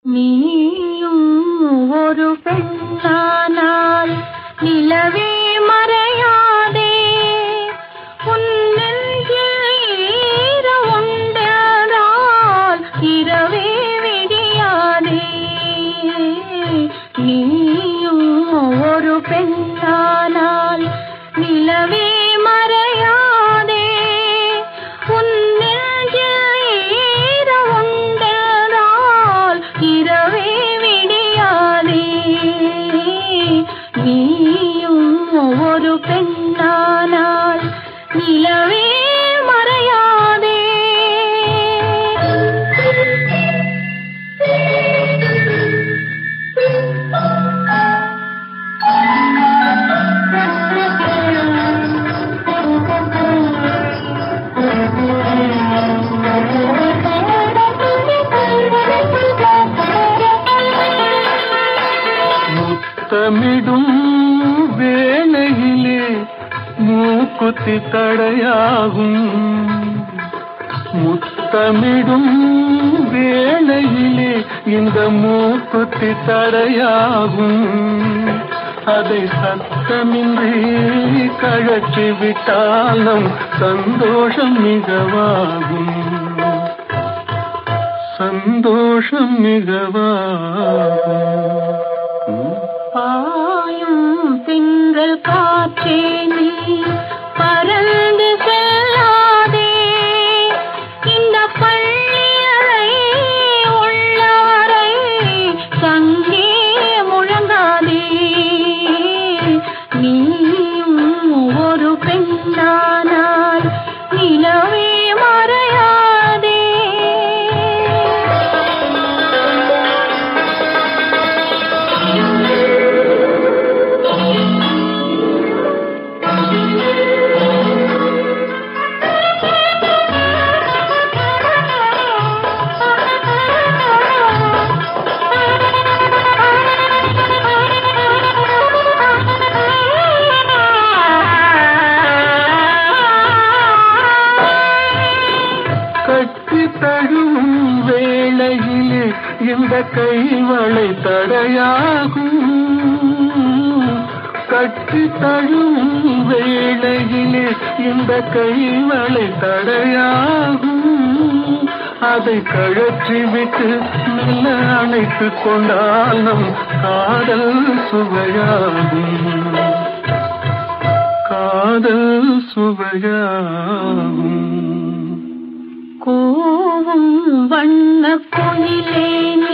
நீயும் ஒரு பெண்ணானால் நிலவே மறையாதே உன் நெஞ்சில் ஈர உண்டதால் இரவே விடியாதே நீயும் ஒரு பெண்ணானால் நிலவே மறையாதே உன் நெஞ்சில் ஈர உண்டதால் இரவே விடியாதே நீயும் ஒரு பெண்ணானால் நிலவே மறையாதே முத்தமிடும் வேளையிலே மூக்குத்தி தடையாகும் முத்தமிடும் வேளையிலே இந்த மூக்குத்தி தடையாகும் அதை சத்தமின்றி கழற்றி விட்டால் நம் சந்தோஷம் மிகவாகும் சந்தோஷம் மிகவாகும் பாயும் திங்கள் காற்றே நீ பறந்து செல்லாதே இந்த பள்ளியறை உள்ளவரை சங்கே முழங்காதே நீயும் ஒரு பெண்ணானால் நிலவே மறையாதே கட்டி தழுவும் வேளையிலே இந்த கைவளை தடையாகும் கட்டி தழுவும் வேளையிலே இந்த கைவளை தடையாகும் அதை கழற்றி விட்டு மெல்ல அணைத்து கொண்டால் நம் காதல் சுவையாகும் காதல் சுவையாகும் கோவும் வண்ண குயிலே நீ